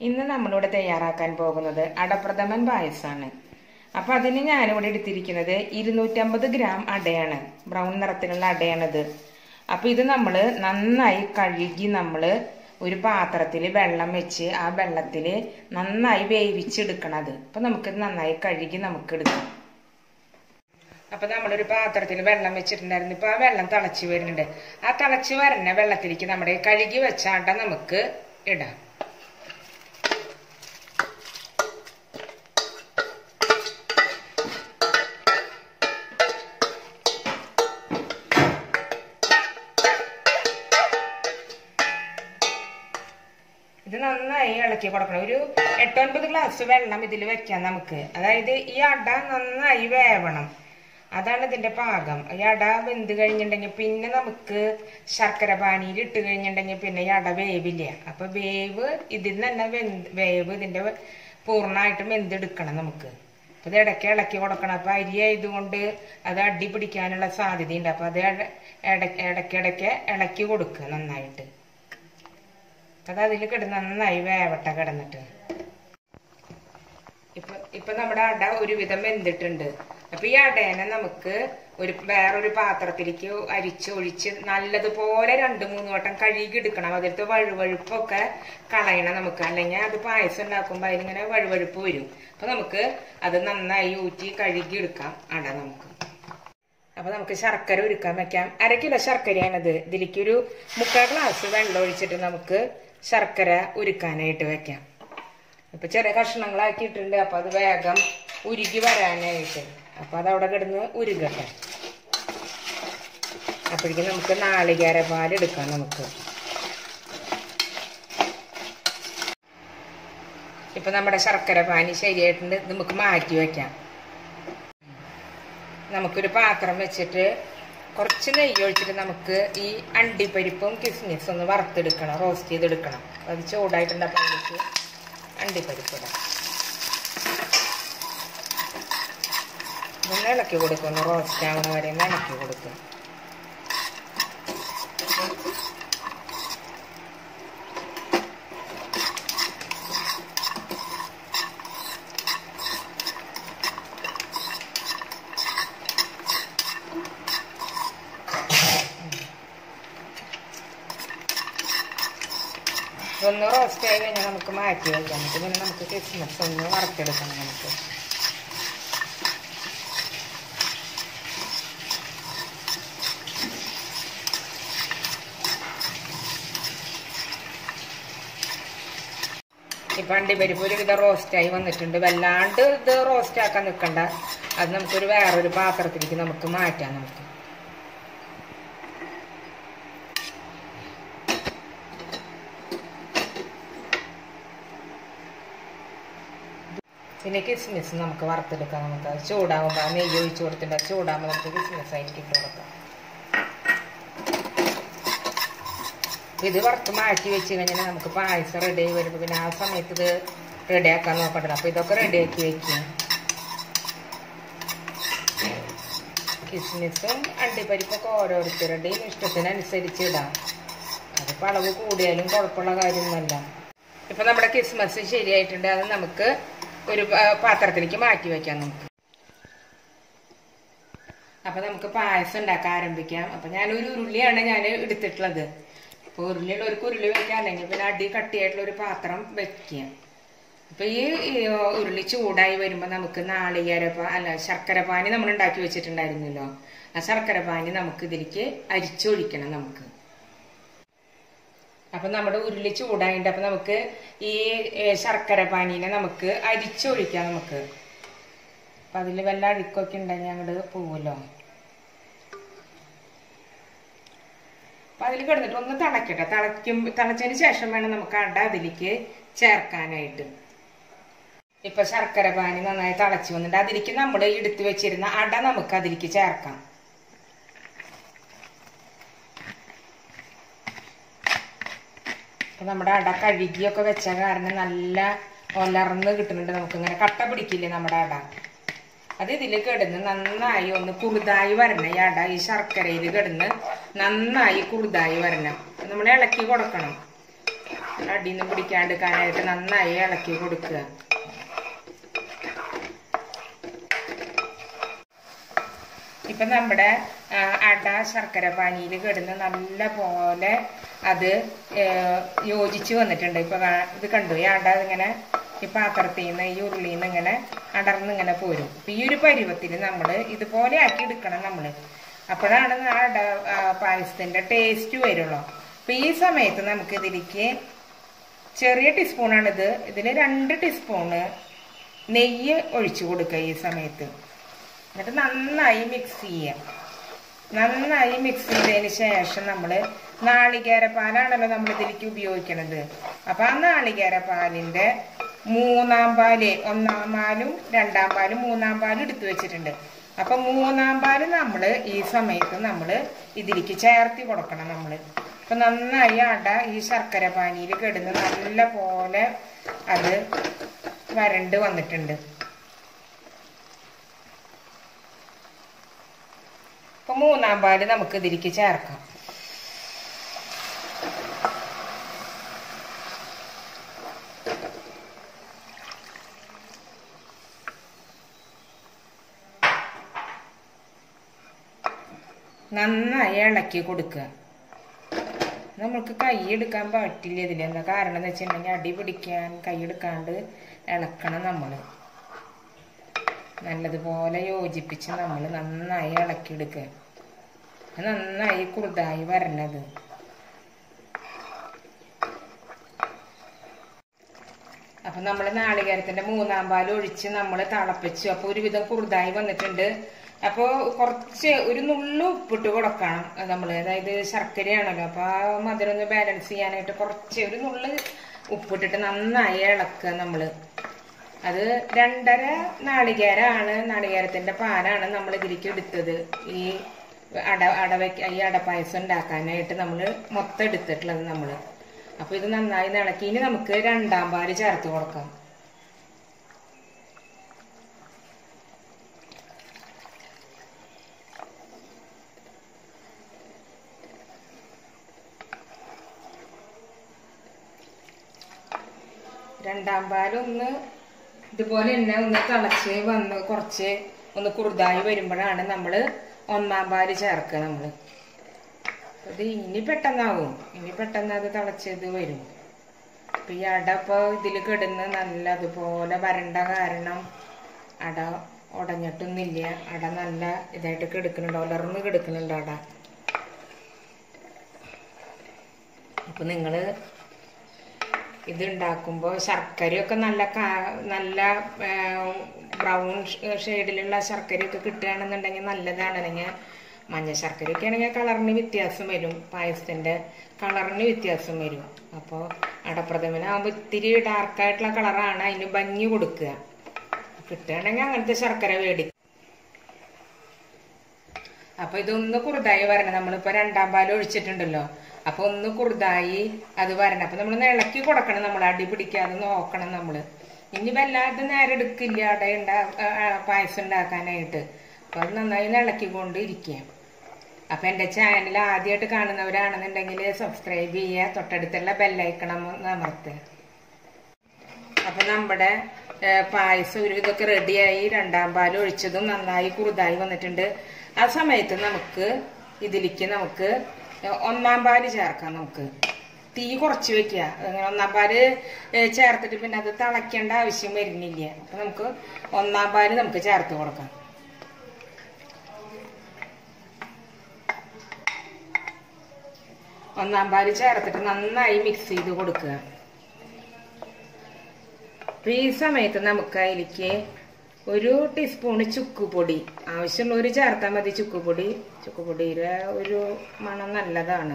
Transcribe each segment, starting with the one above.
ഇന്ന് നമ്മളിവിടെ തയ്യാറാക്കാൻ പോകുന്നത് അടപ്രഥമൻ പായസമാണ് അപ്പൊ അതിന് ഞാനിവിടെ എടുത്തിരിക്കുന്നത് ഇരുന്നൂറ്റമ്പത് ഗ്രാം അടയാണ് ബ്രൗൺ നിറത്തിലുള്ള അടയാണിത് അപ്പൊ ഇത് നമ്മൾ നന്നായി കഴുകി നമ്മൾ ഒരു പാത്രത്തിൽ വെള്ളം വെച്ച് ആ വെള്ളത്തിൽ നന്നായി വേവിച്ചെടുക്കണത് അപ്പൊ നമുക്കിത് നന്നായി കഴുകി നമുക്ക് എടുക്കാം അപ്പൊ നമ്മളൊരു പാത്രത്തിൽ വെള്ളം വെച്ചിട്ടുണ്ടായിരുന്നു ഇപ്പൊ ആ വെള്ളം തിളച്ച് വരുന്നുണ്ട് ആ തിളച്ച് വരുന്ന വെള്ളത്തിലേക്ക് നമ്മുടെ കഴുകി വെച്ച അട നമുക്ക് ഇടാം ഇത് നന്നായി ഇളക്കി കൊടുക്കണം ഒരു എട്ടൊൻപത് ഗ്ലാസ് വെള്ളം ഇതിൽ വെക്കാം നമുക്ക് അതായത് ഈ അട നന്നായി വേവണം അതാണ് ഇതിന്റെ പാകം ഈ അട വെന്ത് കഴിഞ്ഞിട്ടുണ്ടെങ്കിൽ പിന്നെ നമുക്ക് ശർക്കര പാനിയിൽ ഇട്ട് കഴിഞ്ഞിട്ടുണ്ടെങ്കിൽ പിന്നെ ഈ അട വേവില്ല അപ്പൊ വേവ് ഇതിൽ തന്നെ വെന്ത് വേവ് ഇതിന്റെ പൂർണ്ണമായിട്ടും വെന്തെടുക്കണം നമുക്ക് അപ്പൊ ഇത് ഇടയ്ക്ക് ഇളക്കി കൊടുക്കണം അപ്പൊ അരി ആയതുകൊണ്ട് അത് അടി പിടിക്കാനുള്ള സാധ്യതയുണ്ട് അപ്പൊ അത് ഇടയ്ക്കിടയ്ക്ക് ഇളക്കി കൊടുക്കുക നന്നായിട്ട് അത് അതിൽ കിടന്ന് നന്നായി വേവട്ട കിടന്നിട്ട് ഇപ്പൊ ഇപ്പൊ നമ്മുടെ അട ഒരുവിധം വെന്തിട്ടുണ്ട് അപ്പൊ ഈ അടേനെ നമുക്ക് ഒരു വേറൊരു പാത്രത്തിലേക്ക് അരിച്ചൊഴിച്ച് നല്ലതുപോലെ രണ്ട് മൂന്ന് വട്ടം കഴുകി എടുക്കണം അതിലത്തെ വഴുവഴുപ്പൊക്കെ കളയണം നമുക്ക് അല്ലെങ്കിൽ അത് പായസം ഉണ്ടാക്കുമ്പോൾ അതിലിങ്ങനെ വഴുവഴുപ്പ് വരും അപ്പൊ നമുക്ക് അത് നന്നായി ഊറ്റി കഴുകി എടുക്കാം അട നമുക്ക് അപ്പൊ നമുക്ക് ശർക്കര ഉരുക്കാൻ വെക്കാം അര കിലോ ശർക്കരയാണിത് ഇതിലേക്ക് ഒരു മുക്കാൽ ഗ്ലാസ് വെള്ളം ഒഴിച്ചിട്ട് നമുക്ക് ശർക്കര ഉരുക്കാനായിട്ട് വെക്കാം ഇപ്പൊ ചെറിയ കഷ്ണങ്ങളാക്കിയിട്ടുണ്ട് അപ്പൊ അത് വേഗം ഉരുകി വരാനായിട്ട് അപ്പൊ അത് അവിടെ കിടന്ന് ഉരുകട്ടെ അപ്പോഴേക്കും നമുക്ക് നാളികേര പാൽ എടുക്കാം നമുക്ക് ഇപ്പൊ നമ്മുടെ ശർക്കര പാനി ശരിയായിട്ടുണ്ട് നമുക്ക് മാറ്റി വെക്കാം നമുക്കൊരു പാത്രം വെച്ചിട്ട് കുറച്ച് നെയ്യ് ഒഴിച്ചിട്ട് നമുക്ക് ഈ അണ്ടിപ്പരിപ്പും കിസ്മിസും ഒന്ന് വറുത്തെടുക്കണം റോസ്റ്റ് ചെയ്തെടുക്കണം അത് ചൂടായിട്ടുണ്ട് അപ്പം അതിലേക്ക് അണ്ടിപ്പരിപ്പ് ഇടാം ഒന്ന് ഇളക്കി കൊടുക്കും ഒന്ന് റോസ്റ്റ് ആവുന്ന വരെ ഒന്ന് ഇളക്കി കൊടുക്കും ഒന്ന് റോസ്റ്റ് ആയി കഴിഞ്ഞാൽ നമുക്ക് മാറ്റി വയ്ക്കാം എന്നിട്ട് പിന്നെ നമുക്ക് കിസ്മസ് ഒന്ന് വറുത്തെടുക്കണം നമുക്ക് ഇപ്പം അണ്ടിപ്പരിപ്പ് ഒരു വിധം റോസ്റ്റായി വന്നിട്ടുണ്ട് വല്ലാണ്ട് ഇത് റോസ്റ്റ് ആക്കാൻ നിൽക്കണ്ട അത് നമുക്കൊരു വേറൊരു പാത്രത്തിലേക്ക് നമുക്ക് മാറ്റാം നമുക്ക് പിന്നെ കിസ്മിസ് നമുക്ക് വറുത്തെടുക്കാം നമുക്ക് അത് ചൂടാകുമ്പോൾ നെയ്യ് ഒഴിച്ച് കൊടുത്തിട്ട് അത് ചൂടാകുമ്പോൾ നമുക്ക് കിസ്മിസ് അതിലേക്ക് ഇട്ട് കൊടുക്കാം ഇത് വറുത്ത് മാറ്റി വെച്ച് കഴിഞ്ഞാൽ നമുക്ക് പായസം റെഡി ആയി വരുമ്പോൾ പിന്നെ ആ സമയത്ത് ഇത് റെഡി ആക്കാൻ നോക്കണ്ടല്ലോ അപ്പോൾ ഇതൊക്കെ റെഡി ആക്കി വെക്കുക കിസ്മിസും അണ്ടിപ്പരിപ്പൊക്കെ ഓരോരുത്തരുടെയും ഇഷ്ടത്തിനനുസരിച്ച് ഇടാം അതിപ്പോൾ അളവ് കൂടിയാലും കുഴപ്പമുള്ള കാര്യമൊന്നുമല്ല ഇപ്പം നമ്മുടെ കിസ്മസ് ശരിയായിട്ടുണ്ട് അത് നമുക്ക് ഒരു പാത്രത്തിലേക്ക് മാറ്റി വെക്കാം നമുക്ക് അപ്പൊ നമുക്ക് പായസം ഉണ്ടാക്കാൻ ആരംഭിക്കാം അപ്പൊ ഞാൻ ഒരു ഉരുളിയാണ് ഞാൻ എടുത്തിട്ടുള്ളത് അപ്പൊ ഉരുളിയുള്ള ഒരു ഉരുളി വെക്കാം അല്ലെങ്കിൽ പിന്നെ അടി കട്ടിയായിട്ടുള്ള ഒരു പാത്രം വെക്കുക അപ്പൊ ഈ ഉരുളി ചൂടായി വരുമ്പോ നമുക്ക് നാളികേര അല്ല ശർക്കര പാനി നമ്മൾ ഉണ്ടാക്കി വെച്ചിട്ടുണ്ടായിരുന്നല്ലോ ആ ശർക്കര പാനി നമുക്ക് ഇതിലേക്ക് അരിച്ചൊഴിക്കണം നമുക്ക് അപ്പൊ നമ്മുടെ ഉരുളി ചൂടായിട്ട് അപ്പൊ നമുക്ക് ഈ ശർക്കര പാനീനെ നമുക്ക് അരിച്ചൊഴിക്കാം നമുക്ക് അപ്പൊ അതിൽ വല്ല അഴുക്കൊക്കെ ഉണ്ടെങ്കിൽ അങ്ങോട്ട് പോവുമല്ലോ അപ്പൊ അതിൽ കിടന്നിട്ട് ഒന്ന് തിളക്കട്ടെ തിളയ്ക്കും തിളച്ചതിന് ശേഷം വേണം നമുക്ക് അട അതിലേക്ക് ചേർക്കാനായിട്ട് ഇപ്പൊ ശർക്കര പാനി നന്നായി തിളച്ചു വന്നിട്ട് അതിലേക്ക് നമ്മൾ എടുത്തു വെച്ചിരുന്ന അട നമുക്ക് അതിലേക്ക് ചേർക്കാം അപ്പൊ നമ്മുടെ അട കഴുകിയൊക്കെ വെച്ച കാരണം നല്ല ഒലർന്ന് കിട്ടുന്നുണ്ട് നമുക്ക് ഇങ്ങനെ കട്ട പിടിക്കില്ലേ നമ്മുടെ അട അത് ഇതിൽ കിടന്ന് നന്നായി ഒന്ന് കുറുതായി വരണം ഈ അട ഈ ശർക്കരയിൽ കിടന്ന് നന്നായി കുറുതായി വരണം നമ്മൾ ഇളക്കി കൊടുക്കണം അടിയിൽ നിന്ന് പിടിക്കാണ്ടിരിക്കാനായിട്ട് നന്നായി ഇളക്കി കൊടുക്കുക ഇപ്പൊ നമ്മുടെ ആ, അട ശർക്കര പാനിയിൽ കിടന്ന് നല്ല പോലെ അത് ഏ, യോജിച്ച് വന്നിട്ടുണ്ട് ഇപ്പൊ കാ- ഇത് കണ്ടു ഈ അട ഇങ്ങനെ ഈ പാത്രത്തിൽ നിന്ന് ഈ ഉരുളിയിൽ നിന്ന് ഇങ്ങനെ അടർന്ന് ഇങ്ങനെ പോരും അപ്പൊ ഈ ഒരു പരുവത്തിൽ നമ്മൾ ഇതുപോലെ ആക്കി എടുക്കണം നമ്മൾ അപ്പോഴാണ് ആ അട ആ, പായസത്തിന്റെ ടേസ്റ്റ് വരുള്ളൂ അപ്പൊ ഈ സമയത്ത് നമുക്ക് ഇതിലേക്ക് ചെറിയ ടീസ്പൂണാണിത് ഇതിൽ രണ്ട് ടീസ്പൂണ് നെയ്യ് ഒഴിച്ചു കൊടുക്കുക ഈ സമയത്ത് എന്നിട്ട് നന്നായി മിക്സ് ചെയ്യാം നന്നായി മിക്സ് ചെയ്തതിന് ശേഷം നമ്മൾ നാളികേരപ്പാലാണല്ലോ നമ്മൾ ഇതിലേക്ക് ഉപയോഗിക്കണത് അപ്പൊ ആ നാളികേരപ്പാലിന്റെ മൂന്നാം പാല് ഒന്നാം പാലും രണ്ടാം പാലും മൂന്നാം പാലും എടുത്തു വെച്ചിട്ടുണ്ട് അപ്പൊ മൂന്നാം പാല് നമ്മൾ ഈ സമയത്ത് നമ്മൾ ഇതിലേക്ക് ചേർത്തി കൊടുക്കണം നമ്മൾ അപ്പൊ നന്നായി അട ഈ ശർക്കര പാനിയിൽ കിടന്ന് നല്ല പോലെ അത് വരണ്ട് വന്നിട്ടുണ്ട് അപ്പൊ മൂന്നാം പാല് നമുക്ക് ഇതിലേക്ക് ചേർക്കാം നന്നായി ഇളക്കി കൊടുക്കുക നമ്മൾക്ക് കൈ എടുക്കാൻ പറ്റില്ല ഇതിൽ എന്താ കാരണം എന്ന് വെച്ചിട്ടുണ്ടെങ്കിൽ അടി പിടിക്കാൻ കൈ എടുക്കാണ്ട് ഇളക്കണം നമ്മൾ നല്ലതുപോലെ യോജിപ്പിച്ച് നമ്മൾ നന്നായി ഇളക്കിയെടുക്കുക അത് നന്നായി കുറുതായി വരണത് അപ്പൊ നമ്മൾ നാളികേരത്തിന്റെ മൂന്നാം പാൽ ഒഴിച്ച് നമ്മൾ തിളപ്പിച്ചു അപ്പൊ ഒരുവിധം കുറുതായി വന്നിട്ടുണ്ട് അപ്പൊ കുറച്ച് ഒരു നുള്ളു ഉപ്പിട്ട് കൊടുക്കണം നമ്മൾ അതായത് ശർക്കരയാണല്ലോ അപ്പൊ ആ മധുരം ഒന്ന് ബാലൻസ് ചെയ്യാനായിട്ട് കുറച്ച് ഒരു നുള്ളു ഉപ്പിട്ടിട്ട് നന്നായി ഇളക്കുക നമ്മള് അത് രണ്ടര നാളികേരാണ് നാളികേരത്തിന്റെ പാലാണ് നമ്മൾ ഇതിലേക്ക് എടുത്തത് ഈ അട അടവയ്ക്ക ഈ അടപ്പായസം ഉണ്ടാക്കാനായിട്ട് നമ്മൾ മൊത്തം എടുത്തിട്ടുള്ളത് നമ്മൾ അപ്പൊ ഇത് നന്നായി ഇളക്കി ഇനി നമുക്ക് രണ്ടാം പാല് ചേർത്ത് കൊടുക്കാം രണ്ടാം പാലൊന്ന് ഇതുപോലെ തന്നെ ഒന്ന് തിളച്ച് വന്ന് കുറച്ച് ഒന്ന് കുറുതായി വരുമ്പോഴാണ് നമ്മൾ ഒന്നാം പാല് ചേർക്കുക നമ്മൾ അത് ഇനി പെട്ടെന്നാവും ഇനി പെട്ടെന്ന് അത് തിളച്ചത് വരും അപ്പൊ ഈ അട ഇപ്പൊ ഇതിൽ കിടന്ന് നല്ലതുപോലെ വരണ്ട കാരണം അട ഉടഞ്ഞിട്ടൊന്നുമില്ല അട നല്ല ഇതായിട്ട് കിടക്കുന്നുണ്ട് ഉലർന്ന് കിടക്കുന്നുണ്ട് അട അപ്പൊ നിങ്ങള് ഇത് ഉണ്ടാക്കുമ്പോൾ ശർക്കരയൊക്കെ നല്ല കാ- നല്ല ബ്രൗൺ ഷെയ്ഡിലുള്ള ശർക്കരയൊക്കെ കിട്ടുകയാണെന്നുണ്ടെങ്കിൽ നല്ലതാണ് അല്ലെങ്കിൽ മഞ്ഞ ശർക്കരയൊക്കെ ആണെങ്കിൽ കളറിന് വ്യത്യാസം വരും പായസത്തിന്റെ കളറിന് വ്യത്യാസം വരും അപ്പോൾ അടപ്രഥമനാകുമ്പോൾ ഇത്തിരി ഡാർക്കായിട്ടുള്ള കളറാണ് അതിന് ഭംഗി കൊടുക്കുക കിട്ടുകയാണെങ്കിൽ അങ്ങനത്തെ ശർക്കര മേടിക്കും അപ്പൊ ഇതൊന്ന് കുറുതായി വരണം നമ്മളിപ്പോ രണ്ടാം പാൽ ഒഴിച്ചിട്ടുണ്ടല്ലോ അപ്പൊ ഒന്ന് കുറുതായി അത് വരണം അപ്പൊ നമ്മൾ ഇളക്കി കൊടുക്കണം നമ്മൾ അടി പിടിക്കാതെ നോക്കണം നമ്മള് ഇനി വല്ലാതെ നേരം എടുക്കില്ല അട ഉണ്ടാ ആ, ആ, പായസം ഉണ്ടാക്കാനായിട്ട് അപ്പൊ അത് നന്നായി ഇളക്കിക്കൊണ്ട് ഇരിക്കുക അപ്പൊ എന്റെ ചാനൽ ആദ്യമായിട്ട് കാണുന്നവരാണെന്നുണ്ടെങ്കിൽ സബ്സ്ക്രൈബ് ചെയ്യുക തൊട്ടടുത്തുള്ള ബെല്ലൈക്കണം അമർത്തുക അപ്പൊ നമ്മുടെ ഏഹ്, പായസം ഒരു ഇതൊക്കെ റെഡിയായി രണ്ടാം പാൽ ഒഴിച്ചതും നന്നായി കുറുതായി വന്നിട്ടുണ്ട് ആ സമയത്ത് നമുക്ക് ഇതിലേക്ക് നമുക്ക് ഏഹ്, ഒന്നാം പാല് ചേർക്കാം നമുക്ക് തീ കുറച്ച് വെക്കുക അങ്ങനെ ഒന്നാം പാല് ഏഹ്, ചേർത്തിട്ട് പിന്നെ അത് തിളയ്ക്കേണ്ട ആവശ്യം വരുന്നില്ല അപ്പൊ നമുക്ക് ഒന്നാം പാല് നമുക്ക് ചേർത്ത് കൊടുക്കാം ഒന്നാം പാല് ചേർത്തിട്ട് നന്നായി മിക്സ് ചെയ്ത് കൊടുക്കുക അപ്പൊ ഈ സമയത്ത് നമുക്ക് അതിലേക്ക് ഒരു ടീസ്പൂണ് ചുക്കുപൊടി ആവശ്യമുള്ളവർ ചേർത്താൽ മതി ചുക്കുപൊടി ചുക്കുപൊടിയുടെ ഒരു മണം നല്ലതാണ്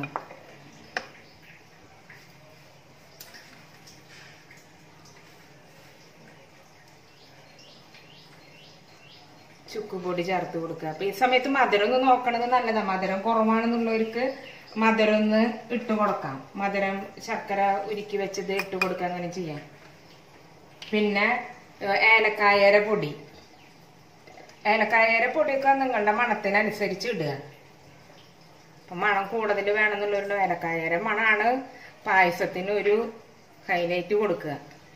ചുക്കുപൊടി ചേർത്ത് കൊടുക്കുക അപ്പൊ ഈ സമയത്ത് മധുരം ഒന്ന് നോക്കണത് നല്ലതാണ് മധുരം കുറവാണെന്നുള്ളവർക്ക് മധുരം ഒന്ന് ഇട്ട് കൊടുക്കാം മധുരം ശർക്കര ഉരുക്കി വെച്ചത് ഇട്ട് കൊടുക്കുക അങ്ങനെ ചെയ്യാം പിന്നെ ഏഹ്, ഏലക്കായര പൊടി ഏലക്കായര പൊടിയൊക്കെ നിങ്ങളുടെ മണത്തിനനുസരിച്ച് ഇടുക അപ്പൊ മണം കൂടുതൽ വേണമെന്നുള്ളവരുടെ ഏലക്കായര മണമാണ് പായസത്തിന് ഒരു ഹൈലൈറ്റ് കൊടുക്കുക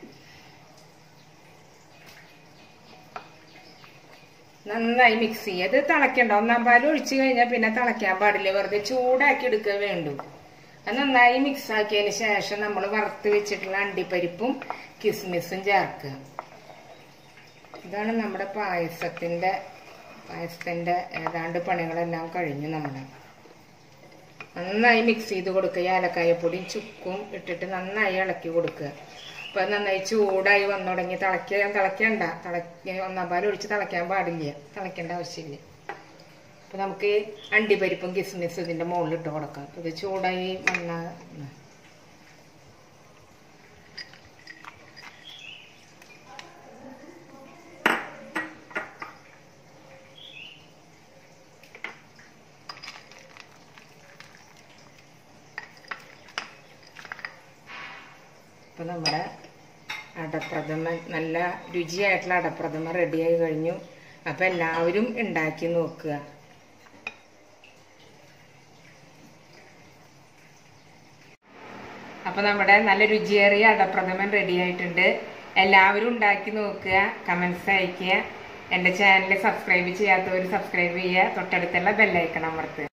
നന്നായി മിക്സ് ചെയ്യുക ഇത് തിളക്കണ്ട ഒന്നാം പാൽ ഒഴിച്ചു കഴിഞ്ഞാൽ പിന്നെ തിളയ്ക്കാൻ പാടില്ല വെറുതെ ചൂടാക്കി എടുക്കുക വേണ്ടു അത് നന്നായി മിക്സ് ആക്കിയതിന് ശേഷം നമ്മൾ വറുത്ത് വെച്ചിട്ടുള്ള അണ്ടിപ്പരിപ്പും കിസ്മിസും ചേർക്കുക ഇതാണ് നമ്മുടെ പായസത്തിന്റെ പായസത്തിന്റെ ഏതാണ്ട് പണികളെല്ലാം കഴിഞ്ഞു നമ്മുടെ നന്നായി മിക്സ് ചെയ്ത് കൊടുക്കുക ഏലക്കായപ്പൊടിയും ചുക്കും ഇട്ടിട്ട് നന്നായി ഇളക്കി കൊടുക്കുക അപ്പൊ നന്നായി ചൂടായി വന്നു തുടങ്ങി തിളയ്ക്കാൻ തിളയ്ക്കണ്ട തിളയ്ക്ക ഒന്നാം പാൽ ഒഴിച്ച് തിളയ്ക്കാൻ പാടില്ല തിളയ്ക്കേണ്ട ആവശ്യമില്ല അപ്പൊ നമുക്ക് അണ്ടിപ്പരിപ്പും കിസ്മിസും ഇതിന്റെ മുകളിൽ ഇട്ട് കൊടുക്കാം ഇത് ചൂടായി വന്ന ഇപ്പൊ നമ്മുടെ അടപ്രഥമൻ നല്ല രുചിയായിട്ടുള്ള അടപ്രഥമൻ റെഡിയായി കഴിഞ്ഞു അപ്പൊ എല്ലാവരും ഉണ്ടാക്കി നോക്കുക അപ്പൊ നമ്മുടെ നല്ല രുചിയേറിയ അടപ്രഥമൻ റെഡി ആയിട്ടുണ്ട് എല്ലാവരും ഉണ്ടാക്കി നോക്കുക കമന്റ്സ് അയക്കുക എന്റെ ചാനൽ സബ്സ്ക്രൈബ് ചെയ്യാത്തവർ സബ്സ്ക്രൈബ് ചെയ്യുക തൊട്ടടുത്തുള്ള ബെല്ലൈക്കൺ അമർത്തുക